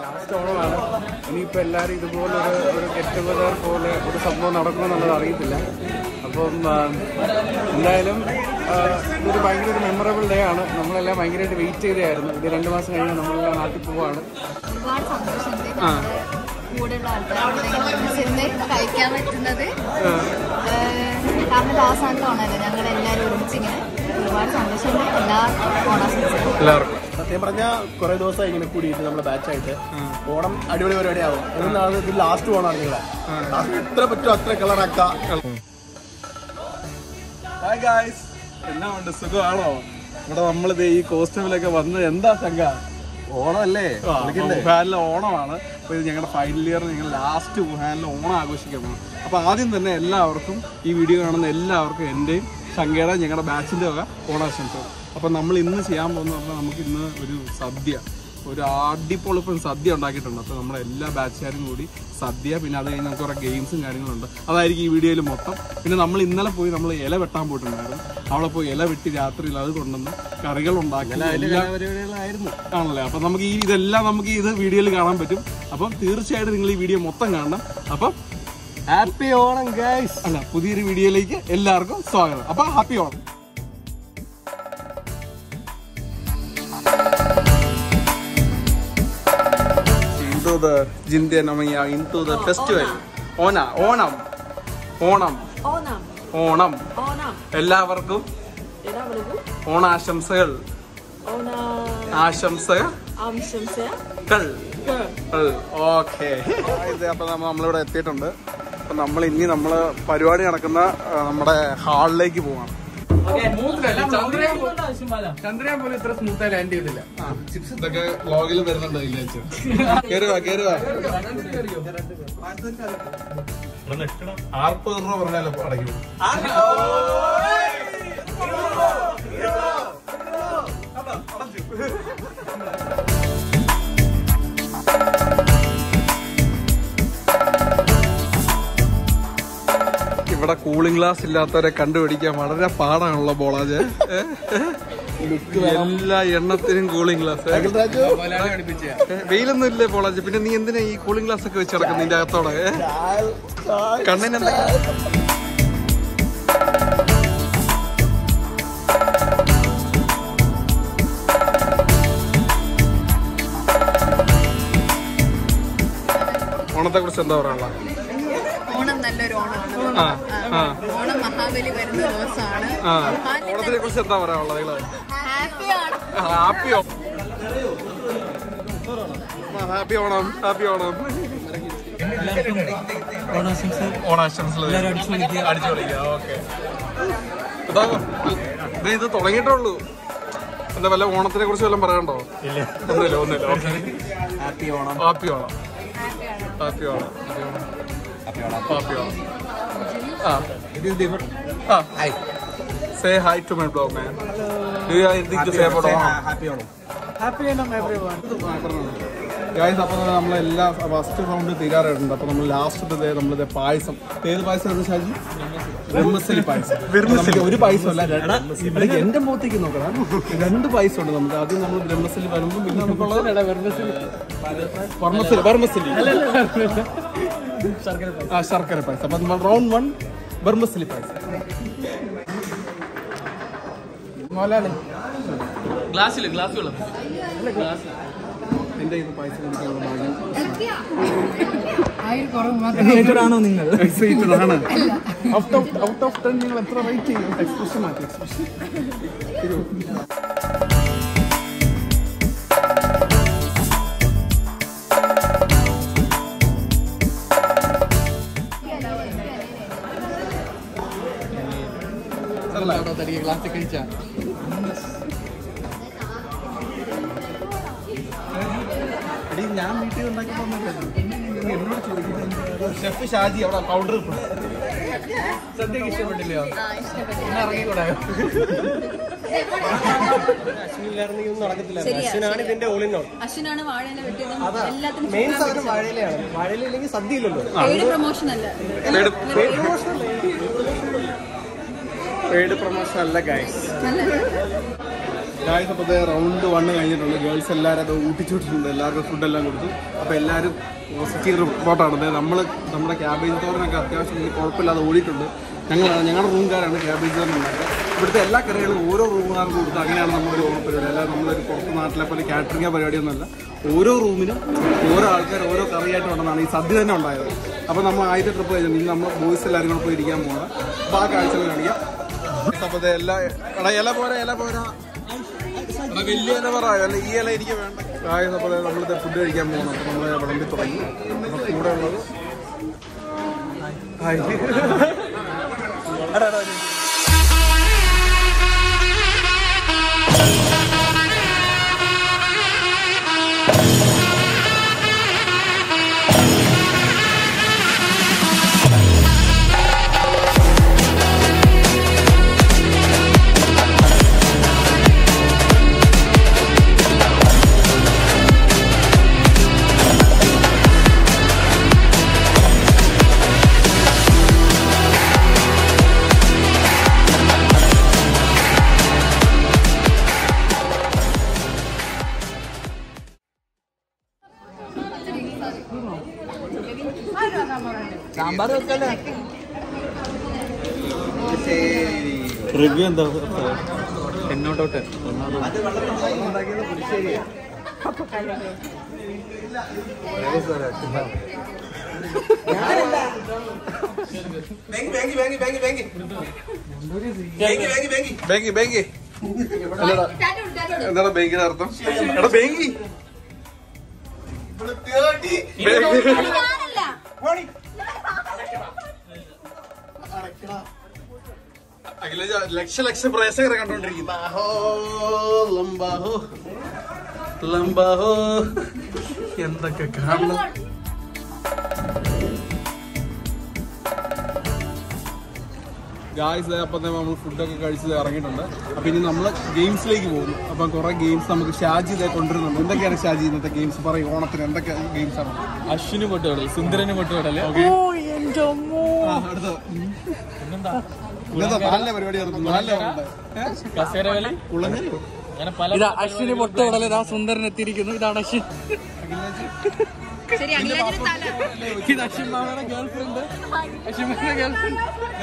Last ഓണമാണ് ഇനിയിപ്പോൾ എല്ലാവരും ഇതുപോലെ ഒരു ഒരു ഗെറ്റ് ടുഗദർ പോലെ ഒരു സംഭവം നടക്കുമെന്നുള്ളത് അറിയത്തില്ല അപ്പം ആ, എന്തായാലും ആ, ഇതൊരു ഭയങ്കര ഒരു മെമ്മറബിൾ ഡേ ആണ് നമ്മളെല്ലാം ഭയങ്കരമായിട്ട് വെയിറ്റ് ചെയ്തായിരുന്നു ഇത് രണ്ട് മാസം കഴിഞ്ഞാൽ നമ്മളെല്ലാം നാട്ടിൽ പോവാണ് ഒരുപാട് സന്തോഷമുണ്ട് കൂടെയുള്ള ആൾക്കാരോട് ഒരുമിച്ചിരുന്ന് കഴിക്കാൻ പറ്റുന്നത് ഏഹ്, കാരണം ഇത് അവസാനത്തെ ഓണല്ലേ ഞങ്ങൾ എല്ലാവരും ഒരുമിച്ചിങ്ങനെ ഒരുപാട് സന്തോഷമുണ്ട് എല്ലാ ഓണാശംസകളും എല്ലാവർക്കും സത്യം പറഞ്ഞാൽ കുറെ ദിവസമായി ഇങ്ങനെ കൂടിയിട്ട് നമ്മുടെ ബാച്ചായിട്ട് ഓണം അടിപൊളി പരിപാടിയാവും എന്നാണ് ഇത് ലാസ്റ്റ് ഓണമാണ് നിങ്ങളെ ലാസ്റ്റ് എത്ര പറ്റുമോ അത്ര കളറാക്കാം ഹായ് ഗായ്സ് എന്നാ ഉണ്ട് സുഖമാണോ ഇവിടെ നമ്മളിത് ഈ കോസ്റ്റ്യൂമിലൊക്കെ വന്ന് എന്താ സംഘ ഓണമല്ലേ വുഹാനിലെ ഓണമാണ് അപ്പോൾ ഇത് ഞങ്ങളുടെ ഫൈനൽ ഇയർ ഞങ്ങൾ ലാസ്റ്റ് വുഹാനിലെ ഓണം ആഘോഷിക്കാൻ പോകണം അപ്പോൾ ആദ്യം തന്നെ എല്ലാവർക്കും ഈ വീഡിയോ കാണുന്ന എല്ലാവർക്കും എൻ്റെയും ശങ്കയുടെ ഞങ്ങളുടെ ബാച്ചിൻ്റെ വക ഓണാശംസകൾ അപ്പോൾ നമ്മൾ ഇന്ന് ചെയ്യാൻ പോകുന്ന പറഞ്ഞാൽ നമുക്ക് ഇന്ന് ഒരു സദ്യ ഒരു അടിപൊളിപ്പം സദ്യ ഉണ്ടാക്കിയിട്ടുണ്ട് അപ്പോൾ നമ്മുടെ എല്ലാ ബാച്ചുകാരും കൂടി സദ്യ പിന്നെ അത് കഴിഞ്ഞ് നമുക്ക് കുറേ ഗെയിംസും കാര്യങ്ങളുണ്ട് അതായിരിക്കും ഈ വീഡിയോയിൽ മൊത്തം പിന്നെ നമ്മൾ ഇന്നലെ പോയി നമ്മൾ ഇല വെട്ടാൻ പോയിട്ടുണ്ടായിരുന്നു അവിടെ പോയി ഇല വെട്ടി രാത്രിയിൽ അത് കൊണ്ടുവന്ന് കറികൾ ഉണ്ടാക്കി എല്ലാ പരിപാടികളായിരുന്നു ആണല്ലേ അപ്പൊ നമുക്ക് ഈ ഇതെല്ലാം നമുക്ക് ഇത് വീഡിയോയിൽ കാണാൻ പറ്റും അപ്പം തീർച്ചയായിട്ടും നിങ്ങൾ ഈ വീഡിയോ മൊത്തം കാണണം അപ്പം ഹാപ്പി ഓണം ഗൈസ് അല്ല പുതിയൊരു വീഡിയോയിലേക്ക് എല്ലാവർക്കും സ്വാഗതം അപ്പൊ ഹാപ്പി ഓണം into the ജിന്ത്യനമയ into the festival ഓണ ഓണം ഓണം ഓണം ഓണം ഓണം എല്ലാവർക്കും എല്ലാവർക്കും ഓണാശംസകൾ ഓണ ആശംസകൾ ആശംസ ഓക്കെ അപ്പൊ നമ്മ- നമ്മളിവിടെ എത്തിയിട്ടുണ്ട് അപ്പൊ നമ്മൾ ഇനി നമ്മള് പരിപാടി നടക്കുന്ന ആ, നമ്മുടെ ഹാളിലേക്ക് പോവാണ് ചന്ദ്രയാൻ പോലും ഇത്ര സ്മൂത്തായി ലാൻഡ് ചെയ്തില്ല ഇതൊക്കെ ലോഗിൽ വരുന്നുണ്ട് കേറുവാ കേറുവാ നാൽപ്പത് രൂപ പറഞ്ഞാലോ അടയ്ക്കും ഇവിടെ കൂളിംഗ് ഗ്ലാസ് ഇല്ലാത്തവരെ കണ്ടുപിടിക്കാൻ വളരെ പാടാണല്ലോ ബോളാജ് എല്ലാ എണ്ണത്തിനും കൂളിംഗ് ഗ്ലാസ് വെയിലൊന്നും ഇല്ലേ ബോളാജ് പിന്നെ നീ എന്തിനാ ഈ കൂളിംഗ് ഗ്ലാസ് ഒക്കെ വെച്ച് കിടക്കുന്നത് നിന്റെ അകത്തോടെ ഏ? കണ്ണിന് എന്താ ഓണത്തെ കുറിച്ച് എന്താ പറയാനുള്ള ഓണം നല്ലൊരു ഓണമാണ് ആ ആ ഓണം മഹാബലി വരുന്ന ദിവസമാണ് ആ ഓണത്തിനെ കുറിച്ച് എന്താ പറയാനുള്ളത് നിങ്ങള് ഹാപ്പിയാണ് happy happy Onam happy Onam ഓണാശംസകൾ അടിച്ചു പൊളിക്കുക ഓക്കെ ഇത് തുടങ്ങിയിട്ടുള്ളൂ എന്താ വല്ല ഓണത്തിനെ കുറിച്ച് വല്ലതും പറയാണ്ടോ ഒന്നുമില്ല ഒന്നുമില്ല okay happy Onam happy Onam happy Onam happy Onam ആ ആ hi say hi to my blog man do you have anything to say about Onam happy Onam guys അപ്പോൾ നമ്മളെല്ലാ ഫസ്റ്റ് റൗണ്ട് തീരാറായിട്ടുണ്ട് അപ്പോൾ നമ്മൾ ലാസ്റ്റ് നമ്മളിത് പായസം ഏത് പായസം ആണ് ഷാജി ബ്രഹ്മസലി പായസം നമുക്ക് ഒരു പായസം അല്ല രണ്ട് എന്റെ മുഖത്തേക്ക് നോക്കണം രണ്ട് പായസം ഉണ്ട് നമുക്ക് ആദ്യം നമ്മൾ ബ്രഹ്മസലി വരുമ്പോൾ പിന്നെ നമുക്കുള്ളത് വർമ്മസലി വർമ്മസലി ആ ശർക്കര പായസം അപ്പം റൗണ്ട് വൺ ബർമസലി പായസം മോലാളി ഗ്ലാസ്സില് ഗ്ലാസ് വെള്ളം ഗ്ലാസ് എന്റെ ഇത് പായസം കുടിക്കാനുള്ള ഭാഗ്യം ആണോ നിങ്ങൾ എക്സൈറ്റഡ് ആണ് out of out of ten നിങ്ങൾ എത്ര റേറ്റ് ചെയ്യും എക്സ്പ്രഷൻ മാറ്റി എക്സ്പ്രഷൻ ഗ്ലാസ് കഴിച്ചാ എടീ, ഞാൻ വീട്ടിൽ ഉണ്ടാക്കി എന്നോട് ചോദിക്കുന്നത് ഷെഫ് ഷാജി അവിടെ പൗഡർ സദ്യക്ക് ഇഷ്ടപ്പെട്ടില്ലയോ ആ ഇഷ്ടപ്പെട്ടു ഒന്ന് ഇറങ്ങിക്കൂടായോ നടക്കത്തില്ല അശ്വിനാണ് ഇതിന്റെ ഓളിനോ അശ്വിനാണ് വാഴയില വെട്ടിയതും എല്ലാത്തിനും മെയിൻ സാധനം വാഴയിലാണ് വാഴയിലില്ലെങ്കിൽ സദ്യ ഇല്ലല്ലോ പെയ്ഡ് പ്രൊമോഷൻ അല്ല പെയ്ഡ് പ്രൊമോഷൻ അല്ല ഗൈസ് ഗായ്സ് അപ്പോൾ റൗണ്ട് വണ്ണ് കഴിഞ്ഞിട്ടുണ്ട് ഗേൾസ് എല്ലാവരും അത് ഊട്ടിച്ചുവിട്ടിട്ടുണ്ട് എല്ലാവർക്കും ഫുഡെല്ലാം കൊടുത്തു അപ്പോൾ എല്ലാവരും പോസിറ്റീവ് റിപ്പോർട്ടാണ് നമ്മൾ നമ്മുടെ ക്യാബേജ് തോരനൊക്കെ അത്യാവശ്യം വലിയ കുഴപ്പമില്ലാതെ ഓടിയിട്ടുണ്ട് ഞങ്ങൾ ഞങ്ങളുടെ റൂംകാരാണ് ക്യാബേജ് തോരൻ ഉണ്ടാക്കുക ഇവിടുത്തെ എല്ലാ കറികളും ഓരോ റൂമുകാർക്ക് കൊടുത്ത് അങ്ങനെയാണ് നമ്മളൊരു ഓണപ്പരിപാടി അല്ലാതെ നമ്മളൊരു പുറത്ത് നാട്ടിലെ പോലെ കാറ്ററിംഗ് പരിപാടിയൊന്നുമല്ല ഓരോ റൂമിനും ഓരോ ആൾക്കാർ ഓരോ കറിയായിട്ട് ഉണ്ടെന്നാണ് ഈ സദ്യ തന്നെ ഉണ്ടായത് അപ്പോൾ നമ്മൾ ആദ്യത്തെ ട്രിപ്പ് കഴിഞ്ഞു ഇനി നമ്മൾ ബോയ്സ് എല്ലാവരും കൂടെ പോയി ഇരിക്കാൻ പോകണം അപ്പോൾ ആ കാഴ്ചകൾ കാണിക്കാം അപ്പോൾ ദേ എല്ലാ എടാ ഇല പോരാ ഇല പോരാ എടാ വലിയ ഇല പറ അല്ല ഈ ഇല എനിക്ക് വേണ്ട കായ അപ്പോൾ നമ്മളിത് ഫുഡ് കഴിക്കാൻ പോകണം അപ്പോൾ നമ്മൾ വിളമ്പി തുടങ്ങി അപ്പോൾ കൂടെ ഉള്ളത് ഹായ് എടാ, എടാ, എടാ. റിവ്യൂ എന്താ എന്നോട്ടോട്ടെ ബാങ്കി ബാങ്കി എന്താണ് ബാങ്കിന്റെ അർത്ഥം എടാ ബാങ്കി ഞാനല്ല അഖിലേജ് ലക്ഷ ലക്ഷ പ്രേക്ഷകരെ കണ്ടോണ്ടിരിക്കുന്നു ലംബാഹോ ലംബാഹോ എന്തൊക്കെ കാണണം ഗായ്സ് അപ്പം നമ്മൾ ഫുഡൊക്കെ കഴിച്ചത് ഇറങ്ങിയിട്ടുണ്ട് അപ്പം ഇനി നമ്മൾ ഗെയിംസിലേക്ക് പോകുന്നു അപ്പം കുറെ ഗെയിംസ് നമുക്ക് ഷാജി ഇതേ കൊണ്ടുവരുന്നുണ്ട് എന്തൊക്കെയാണ് ഷാജി ഇന്നത്തെ ഗെയിംസ് പറയും ഓണത്തിന് എന്തൊക്കെ ഗെയിംസ് ആണ് അശ്വിന് പൊട്ടുകടൽ സുന്ദരന് പൊട്ടുകടല് ആ, അടുത്ത ഇന്നത്തെ നല്ല പരിപാടി നടത്തുന്നു നല്ല കസേര കളി ഉള്ളങ്ങനെയോ അങ്ങനെ പല ഇതാ അശ്വിന് പൊട്ടുകടൽ ഇതാ സുന്ദരൻ എത്തിയിരിക്കുന്നു ഇതാണ് അശ്വിൻ ശരി അഖിലേജിന് തല ഇത് അശ്വിൻ മാമയുടെ ഗേൾഫ്രണ്ട് അശ്വിൻ മാമയുടെ ഗേൾഫ്രണ്ട്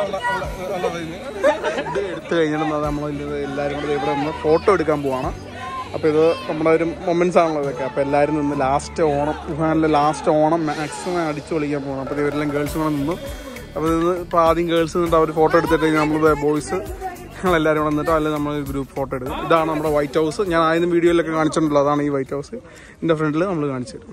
ഇത് എടുത്തു കഴിഞ്ഞാൽ നമ്മൾ എല്ലാവരും കൂടെ ഇവിടെ നിന്ന് ഫോട്ടോ എടുക്കാൻ പോവാണ് അപ്പോൾ ഇത് നമ്മുടെ ഒരു മൊമെന്റ്സ് ആണല്ലോ ഇതൊക്കെ അപ്പോൾ എല്ലാവരും നിന്ന് ലാസ്റ്റ് ഓണം വുഹാനിലെ ലാസ്റ്റ് ഓണം മാക്സിമം അടിച്ചു പൊളിക്കാൻ പോകണം അപ്പോൾ ഇവരെല്ലാം ഗേൾസ് കൂടെ നിന്നു അപ്പോൾ ഇത് ഇപ്പോൾ ആദ്യം ഗേൾസ് നിന്നിട്ട് അവർ ഫോട്ടോ എടുത്തിട്ട് കഴിഞ്ഞാൽ നമ്മൾ ബോയ്സ് ഞങ്ങളെല്ലാവരും കൂടെ നിന്നിട്ട് അതിൽ നമ്മൾ ഗ്രൂപ്പ് ഫോട്ടോ എടുക്കും ഇതാണ് നമ്മുടെ വൈറ്റ് ഹൗസ് ഞാൻ ആദ്യം വീഡിയോയിലൊക്കെ കാണിച്ചിട്ടുണ്ടല്ലോ അതാണ് ഈ വൈറ്റ് ഹൗസ് ഇതിൻ്റെ ഫ്രണ്ടിൽ നമ്മൾ കാണിച്ചു തരും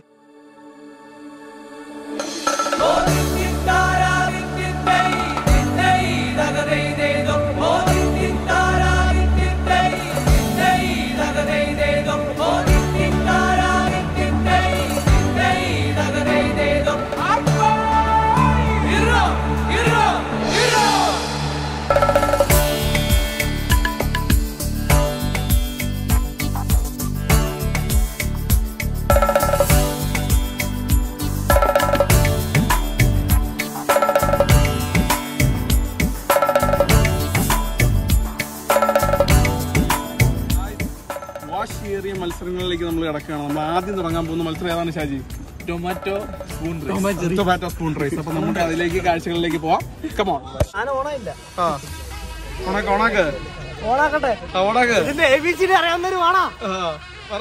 വാശിയേറിയ മത്സരങ്ങളിലേക്ക് നമ്മൾ കിടക്കുകയാണ് നമ്മൾ ആദ്യം തുടങ്ങാൻ പോകുന്ന മത്സരം ഏതാണ് Shaji tomato spoon tomato spoon rice അപ്പൊ നമുക്ക് അതിലേക്ക് കാഴ്ചകളിലേക്ക് പോവാം കമോൺ ആ ഓണാക്ക് ഓണാക്ക് ഓണാക്കട്ടെ ആ, ഓണാക്ക് ഇതിന്റെ എ ബി സി ഡി അറിയാവുന്നൊരു വേണോ ആ, പറ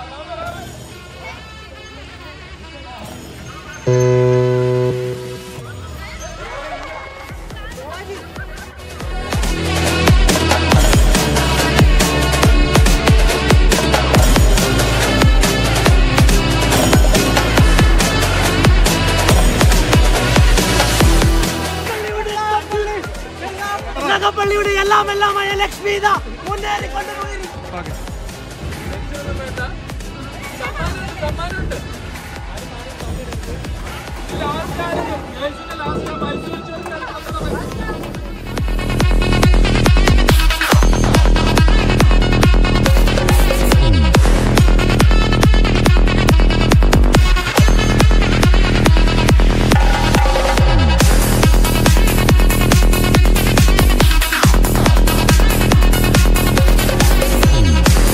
പള്ളിയുടെ എല്ലാം എല്ലാമായ ലക്ഷ്മി ഇതാ മുന്നേറി കൊണ്ടുപോയി ഓക്കെ ആ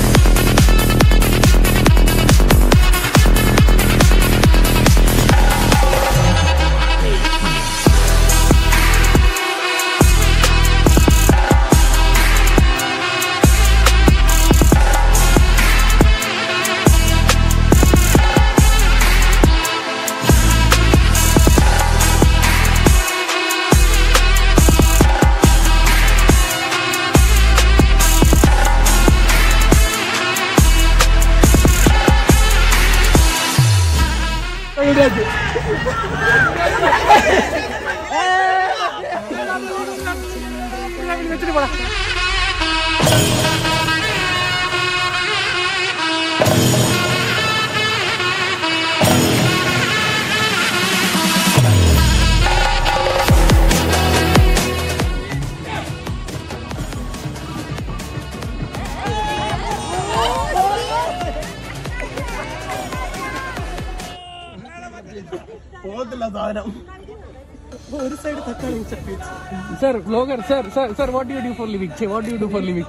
രാജ് പോകത്തില്ല സാധനം sir blogger sir sir sir what you do for living what you do for living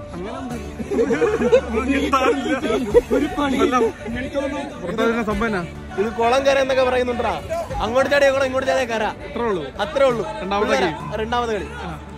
സംഭവന ഇത് കുളം കര എന്നൊക്കെ പറയുന്നുണ്ടാ അങ്ങോട്ട് ചാടിയ കുളം ഇങ്ങോട്ട് ചാടിയ കര അത്രേ ഉള്ളൂ അത്രേ ഉള്ളൂ രണ്ടാമത്തെ പിള്ളേരാ, കളി. രണ്ടാമത്തെ കളി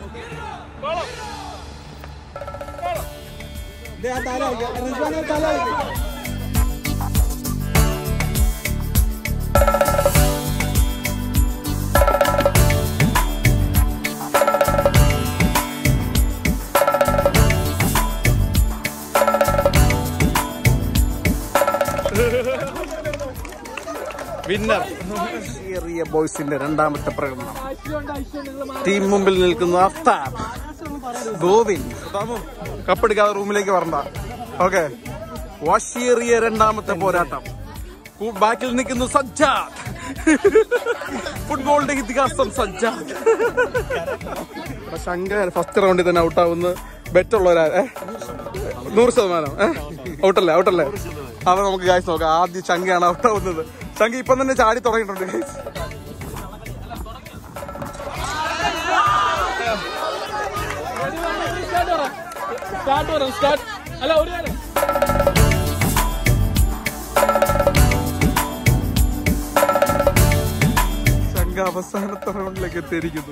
വിന്നർ ചെറിയ ബോയ്സിന്റെ രണ്ടാമത്തെ പ്രകടനം ടീം മുമ്പിൽ നിൽക്കുന്ന അഫ്താബ് ഗോവിന്ദ് കപ്പെടുക്കാതെ റൂമിലേക്ക് വരണ്ട ഓക്കെ വാശിയേറിയ രണ്ടാമത്തെ പോരാട്ടം കു- ബാക്കിൽ നിൽക്കുന്നു സജ്ജാദ് ഫുട്ബോളിന്റെ ഇതിഹാസം സജ്ജാദ് ഇവിടെ ശങ്കർ ഫസ്റ്റ് റൗണ്ടിൽ തന്നെ ഔട്ടാവുന്ന ബെറ്റുള്ളവരാ ഏ? നൂറ് ശതമാനം ഔട്ടല്ലേ ഔട്ടല്ലേ അപ്പൊ നമുക്ക് ഗായ്സ് നോക്കാം ആദ്യം ശങ്കയാണ് ഔട്ടാവുന്നത് ശങ്ക ഇപ്പം തന്നെ ചാടി തുടങ്ങിയിട്ടുണ്ട് ഗായ്സ് സ്റ്റാർട്ട് വരാം സ്റ്റാർട്ട് അല്ല ഒരു കാര്യം ശങ്ക അവസാനത്തെ റൗണ്ടിലേക്ക് എത്തിയിരിക്കുന്നു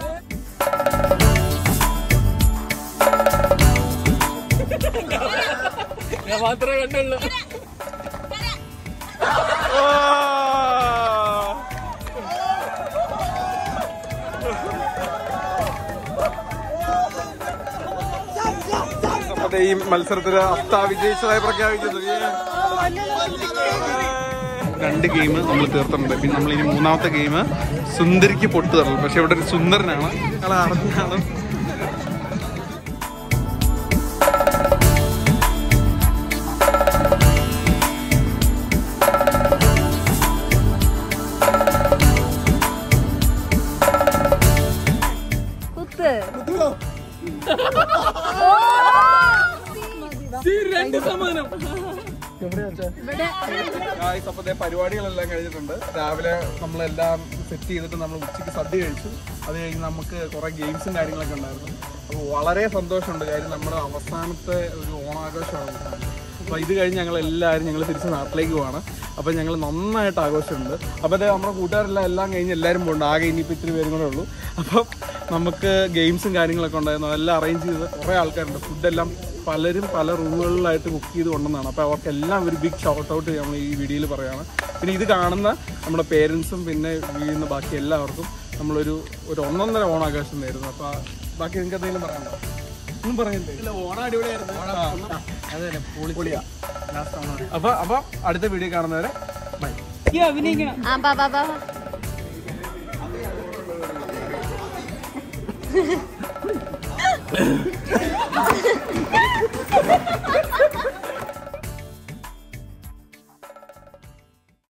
ഞാൻ മാത്രമേ കണ്ടുള്ളൂ നമ്മുടെ ഈ മത്സരത്തിൽ അഫ്ത വിജയിച്ചതായി പ്രഖ്യാപിക്കുന്നു രണ്ട് ഗെയിം നമ്മൾ തീർത്തിട്ടുണ്ട് പിന്നെ നമ്മൾ ഇനി മൂന്നാമത്തെ ഗെയിം സുന്ദരിക്ക് പൊട്ട് തരണം പക്ഷെ ഇവിടെ ഒരു സുന്ദരനാണ് ഞങ്ങൾ അറിഞ്ഞാണ് കുത്ത് രണ്ട് സമ്മാനം ഗായ്സ് അപ്പൊ ദേ പരിപാടികളെല്ലാം കഴിഞ്ഞിട്ടുണ്ട് രാവിലെ നമ്മളെല്ലാം സെറ്റ് ചെയ്തിട്ട് നമ്മൾ ഉച്ചയ്ക്ക് സദ്യ കഴിച്ചു അത് കഴിഞ്ഞ് നമുക്ക് കുറെ ഗെയിംസും കാര്യങ്ങളൊക്കെ ഉണ്ടായിരുന്നു അപ്പോൾ വളരെ സന്തോഷമുണ്ട് കാര്യം നമ്മുടെ അവസാനത്തെ ഒരു ഓണാഘോഷമാണ് അപ്പോൾ ഇത് കഴിഞ്ഞ് ഞങ്ങൾ എല്ലാവരും ഞങ്ങൾ തിരിച്ച് നാട്ടിലേക്ക് പോവാണ് അപ്പോൾ ഞങ്ങൾ നന്നായിട്ട് ആഘോഷമുണ്ട് അപ്പോൾ അതെ നമ്മുടെ കൂട്ടുകാരെല്ലാം എല്ലാം കഴിഞ്ഞ് എല്ലാവരും പോകുന്നുണ്ട് ആകെ ഇനിയിപ്പോൾ ഇത്തിരി പേരും കൂടെ ഉള്ളൂ അപ്പം നമുക്ക് ഗെയിംസും കാര്യങ്ങളൊക്കെ ഉണ്ടായിരുന്നു അതെല്ലാം അറേഞ്ച് ചെയ്ത് കുറേ ആൾക്കാരുണ്ട് ഫുഡെല്ലാം പലരും പല റൂമുകളിലായിട്ട് കുക്ക് ചെയ്ത് കൊണ്ടുവന്നാണ് അപ്പോൾ അവർക്കെല്ലാം ഒരു ബിഗ് ഷൗട്ട് ഔട്ട് നമ്മൾ ഈ വീഡിയോയിൽ പറയുകയാണ് പിന്നെ ഇത് കാണുന്ന നമ്മുടെ പേരൻസും പിന്നെ വീഴുന്ന ബാക്കി എല്ലാവർക്കും നമ്മളൊരു ഒരു ഒന്നൊന്നര ഓണാഘോഷം നേരുന്നു അപ്പോൾ ബാക്കി നിങ്ങൾക്ക് എന്തെങ്കിലും പറയാനുണ്ടോ ഒന്നും പറഞ്ഞില്ലേ ഓണം അടിപൊളിയായിരുന്നു അപ്പൊ അപ്പൊ അടുത്ത വീഡിയോ കാണുന്നവരെ ബൈ ആ ബാ ബാ ബാ